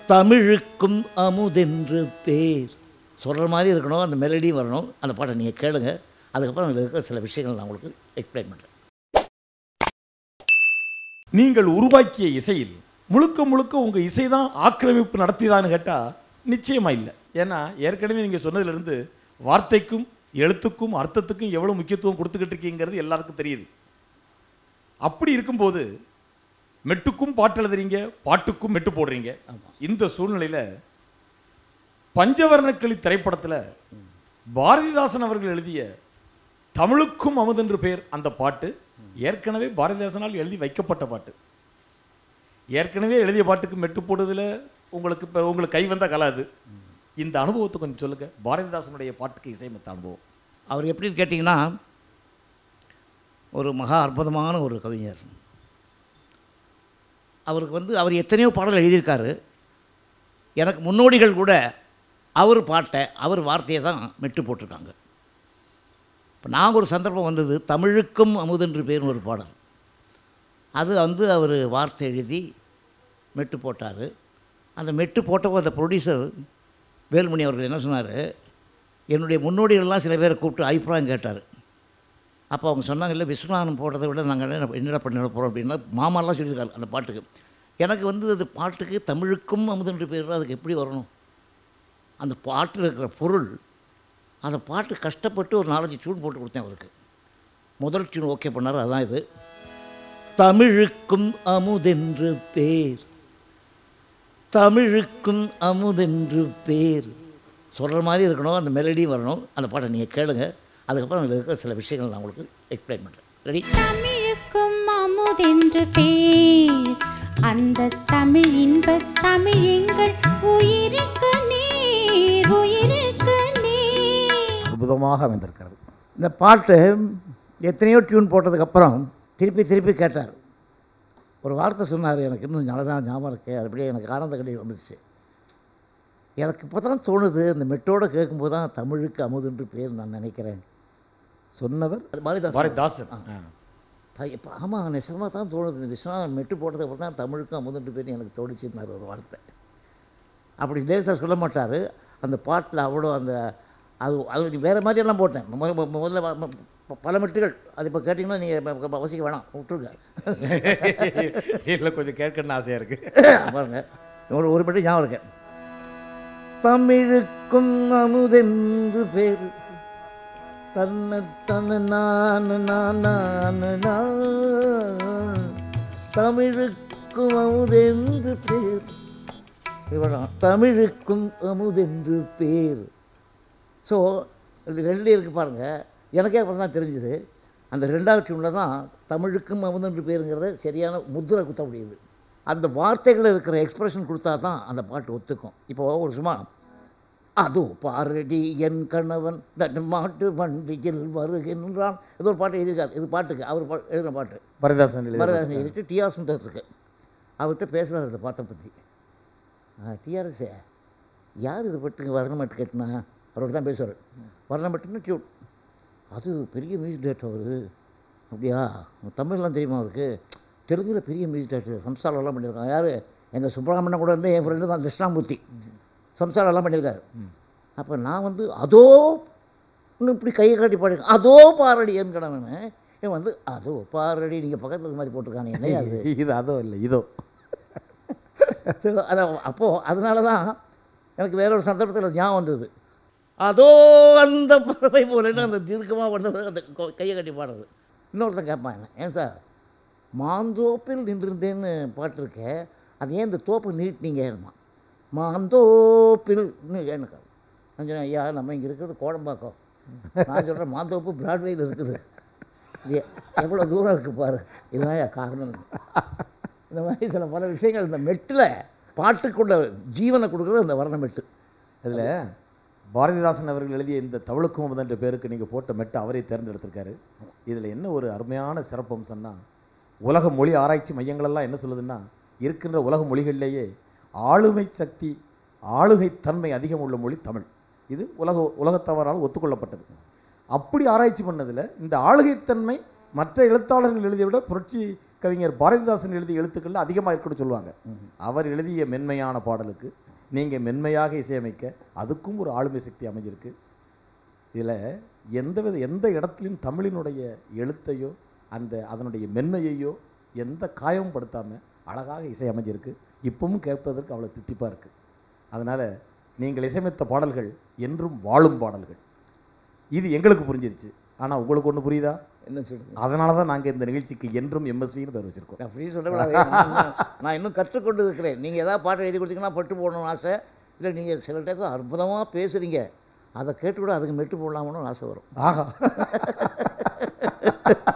தமிழுக்கும் அமுதென்று பேர் சொல்கிற மாதிரி இருக்கணும் அந்த மெலடி வரணும் அந்த பாட்டை நீங்கள் கேளுங்க அதுக்கப்புறம் அதில் இருக்கிற சில விஷயங்கள் நான் உங்களுக்கு எக்ஸ்பிளைன் பண்ணுறேன் நீங்கள் உருவாக்கிய இசையில் முழுக்க முழுக்க உங்க இசை தான் ஆக்கிரமிப்பு நடத்தியதான்னு கேட்டா நிச்சயமா இல்லை ஏன்னா ஏற்கனவே நீங்க சொன்னதிலிருந்து வார்த்தைக்கும் எழுத்துக்கும் அர்த்தத்துக்கும் எவ்வளவு முக்கியத்துவம் கொடுத்துக்கிட்டு இருக்கீங்கிறது எல்லாருக்கும் தெரியுது அப்படி இருக்கும்போது மெட்டுக்கும் பாட்டு எழுதுறீங்க பாட்டுக்கும் மெட்டு போடுறீங்க இந்த சூழ்நிலையில பஞ்சவர்ணக்கிளி திரைப்படத்துல பாரதிதாசன் அவர்கள் எழுதிய தமிழுக்கும் அமுதென்று பெயர் அந்த பாட்டு ஏற்கனவே பாரதிதாசனால் எழுதி வைக்கப்பட்ட பாட்டு ஏற்கனவே எழுதிய பாட்டுக்கு மெட்டு போடுறதுல உங்களுக்கு இப்போ உங்களுக்கு கை வந்த கலை அது இந்த அனுபவத்தை கொஞ்சம் சொல்லுங்க பாரதிதாசனுடைய பாட்டுக்கு இசையமைத்த அனுபவம் அவர் எப்படின்னு கேட்டிங்கன்னா ஒரு மகா அற்புதமான ஒரு கவிஞர் அவருக்கு வந்து அவர் எத்தனையோ பாடல் எழுதியிருக்காரு எனக்கு முன்னோடிகள் கூட அவர் பாட்டை அவர் வார்த்தையை தான் மெட்டு போட்டிருக்காங்க இப்போ நாங்கள் ஒரு சந்தர்ப்பம் வந்தது தமிழுக்கும் அமுதென்று பேர்னு ஒரு பாடல் அது வந்து அவர் வார்த்தை எழுதி மெட்டு போட்டார் அந்த மெட்டு போட்டப்போ அந்த ப்ரொடியூசர் வேலுமணி அவர்கள் என்ன சொன்னார் என்னுடைய முன்னோடிகள்லாம் சில பேரை கூப்பிட்டு அபிப்பிராயம் கேட்டார் அப்போ அவங்க சொன்னாங்க இல்லை விஸ்வநாதன் போட்டதை விட நாங்கள் என்ன என்னடா பண்ணிட போகிறோம் அப்படின்னா மாமாலாம் சொல்லியிருக்காரு அந்த பாட்டுக்கு எனக்கு வந்து அது பாட்டுக்கு தமிழுக்கும் அமுதென்று பேர் அதுக்கு எப்படி வரணும் அந்த பாட்டில் இருக்கிற பொருள் அந்த பாட்டு கஷ்டப்பட்டு ஒரு நாலஞ்சு டியூன் போட்டு கொடுத்தேன் அவருக்கு முதல் டியூன் ஓகே பண்ணார் அதான் இது தமிழுக்கும் அமுதென்று பேர் தமிழுக்கும் அமுதென்று பேர் சொல்கிற மாதிரி இருக்கணும் அந்த மெலடி வரணும் அந்த பாட்டை நீங்கள் கேளுங்க அதுக்கப்புறம் அதில் இருக்கிற சில விஷயங்கள் நான் உங்களுக்கு எக்ஸ்பிளைன் பண்ணுறேன் ரெடி தமிழுக்கும் அமுதென்று பேர் அந்த தமிழ் இன்ப தமிழ் எங்கள் உயிருக்கு நீர் உயிருக்கு நீர் அற்புதமாக அமைந்திருக்கிறது இந்த பாட்டு எத்தனையோ டியூன் போட்டதுக்கப்புறம் திருப்பி திருப்பி கேட்டார் ஒரு வார்த்தை சொன்னார் எனக்கு இன்னும் நல்லா ஞாபகம் இருக்கு அது அப்படியே எனக்கு ஆனந்த கடி வந்துச்சு எனக்கு இப்போ தான் தோணுது இந்த மெட்டோட கேட்கும்போது தான் தமிழுக்கு அமுதுன்று பேர் நான் நினைக்கிறேன் சொன்னவர் அது பாரதிதாசன் பாரதிதாசன் ஆ. இப்போ ஆமாம் நிஜமாக தான் தோணுது இந்த விஸ்வநாதன் மெட்டு போட்டதுக்கு அப்புறம் தான் தமிழுக்கும் அமுதுன்று பேர் எனக்கு தோணுச்சுன்னார் ஒரு வார்த்தை அப்படி லேசாக சொல்ல மாட்டார் அந்த பாட்டில் அவ்வளோ அந்த அது அது வேறு மாதிரியெல்லாம் போட்டேன் முத- மு- முதல்ல வ- ம- ப- பல மெட்டுகள் அது இப்போ கேட்டிங்கன்னா நீங்கள் வசிக்க வேணாம் விட்டுருங்க இல்லை கொஞ்சம் கேட்கணும்னு ஆசையா இருக்கு பாருங்க ஒரு ஒரு மெட்டு ஞாபகம் இருக்கேன் தமிழுக்கும் அமுதென்று பேர் தன்ன தன்ன நான் நான் நான் நான் தமிழுக்கும் அமுதென்று பேர் இவ்வளோதான் தமிழுக்கும் அமுதென்று பேர் ஸோ இது ரெண்டு இருக்குது பாருங்கள் எனக்கே அப்புறம் தான் தெரிஞ்சுது அந்த ரெண்டாவது டியூனில் தான் தமிழுக்கும் அமுதென்று பேருங்கிறத சரியான முத்திரை குத்த முடியுது அந்த வார்த்தைகளில் இருக்கிற எக்ஸ்பிரஷன் கொடுத்தா தான் அந்த பாட்டு ஒத்துக்கும் இப்போ ஒரு சும்மா அதோ பாரடி என் கணவன் தன் மாட்டு வண்டியில் வருகின்றான் ஏதோ ஒரு பாட்டு எழுதியிருக்காரு இது பாட்டுக்கு அவர் பா எழுதின பாட்டு பாரதிதாசன் எழுதிய மரதாசன் எழுதிட்டு டிஆர் சுந்தர் இருக்கு அவர்கிட்ட பேசுகிறார் இந்த பாட்டை பற்றி டிஆர்எஸ்ஸே யார் இது பட்டுங்க வர்ணமட்டு கேட்டுனா அவரோட தான் பேசுவார் வர்ணமட்டுன்னு டியூன் அது பெரிய மியூசிக் டேரக்டர் அவர் அப்படியா தமிழ்லாம் தெரியுமா அவருக்கு தெலுங்கில் பெரிய மியூசிக் டேரக்டர் சம்சாரெல்லாம் பண்ணியிருக்காங்க யார் எங்கள் சுப்பிரமணியம் கூட இருந்து என் ஃப்ரெண்டு தான் கிருஷ்ணாமூர்த்தி சம்சாரெல்லாம் பண்ணியிருக்காரு அப்போ நான் வந்து அதோ இன்னும் இப்படி கையை காட்டி பாடிருக்கேன் அதோ பாரடி என் கடவன் இவன் வந்து அதோ பாரடி நீங்கள் பக்கத்தில் இருக்க மாதிரி போட்டிருக்கானே என்ன அது இது அதோ இல்லை இதோ ஸோ அதை அப்போது அதனால தான் எனக்கு வேற ஒரு சந்தர்ப்பத்தில் ஞாபகம் வந்தது அதோ அந்த பறவை போலன்னு அந்த தீர்க்கமாக பண்ணது அந்த கொ- கையை கட்டி பாடுறது இன்னொருத்தன் கேட்பான் என்ன ஏன் சார் மாந்தோப்பில் நின்றிருந்தேன்னு பாட்டு இருக்கே அது ஏன் இந்த தோப்பு நீட்டினீங்கம்மா மாந்தோப்பில் எனக்கு நான் சொன்னேன் ஐயா நம்ம இங்கே இருக்கிறது கோடம்பாக்கம் நான் சொல்கிறேன் மாந்தோப்பு பிராட்வேயில் இருக்குது இது எவ்வளோ தூரம் இருக்குது பாரு இதுதான் என் காரணம் இந்த மாதிரி சில பல விஷயங்கள் இந்த மெட்டில் பாட்டுக்குள்ள ஜீவனை கொடுக்குறது அந்த வர்ண மெட்டு அதில் பாரதிதாசன் அவர்கள் எழுதிய இந்த தவளுக்கும் அமுதன்ற பேருக்கு நீங்கள் போட்ட மெட்டு அவரே தேர்ந்தெடுத்திருக்காரு இதில் என்ன ஒரு அருமையான சிறப்பம்சம்னா உலக மொழி ஆராய்ச்சி மையங்களெல்லாம் என்ன சொல்லுதுன்னா இருக்கின்ற உலக மொழிகளிலேயே ஆளுமை சக்தி ஆளுகை தன்மை அதிகம் உள்ள மொழி தமிழ் இது உலக உலகத்தவரால் ஒத்துக்கொள்ளப்பட்டது அப்படி ஆராய்ச்சி பண்ணதில் இந்த ஆளுகைத்தன்மை மற்ற எழுத்தாளர்கள் எழுதிய விட புரட்சி கவிஞர் பாரதிதாசன் எழுதிய எழுத்துக்கள் அதிகமாக இருக்குன்னு சொல்லுவாங்க அவர் எழுதிய மென்மையான பாடலுக்கு நீங்கள் மென்மையாக இசையமைக்க அதுக்கும் ஒரு ஆளுமை சக்தி அமைஞ்சிருக்கு இதில் எந்த வித எந்த இடத்துலையும் தமிழினுடைய எழுத்தையோ அந்த அதனுடைய மென்மையையோ எந்த காயமும் படுத்தாமல் அழகாக இசை அமைஞ்சிருக்கு இப்பவும் கேட்பதற்கு அவ்வளோ தித்திப்பாக இருக்குது அதனால் நீங்கள் இசையமைத்த பாடல்கள் என்றும் வாழும் பாடல்கள் இது எங்களுக்கு புரிஞ்சிருச்சு ஆனால் உங்களுக்கு ஒன்று புரியுதா என்ன சொல்லுங்க அதனால தான் நாங்கள் இந்த நிகழ்ச்சிக்கு என்றும் எம்எஸ்வின்னு பேர் வச்சுருக்கோம் நான் ஃப்ரீ சொல்லக்கூடாது நான் இன்னும் நான் இன்னும் கற்றுக்கொண்டு இருக்கிறேன் நீங்கள் ஏதாவது பாட்டு எழுதி கொடுத்தீங்கன்னா பட்டு போடணும்னு ஆசை இல்லை நீங்கள் சில டயத்தில் அற்புதமாக பேசுகிறீங்க அதை கேட்டு கூட அதுக்கு மெட்டு போடலாம்னு ஆசை வரும் ஆஹா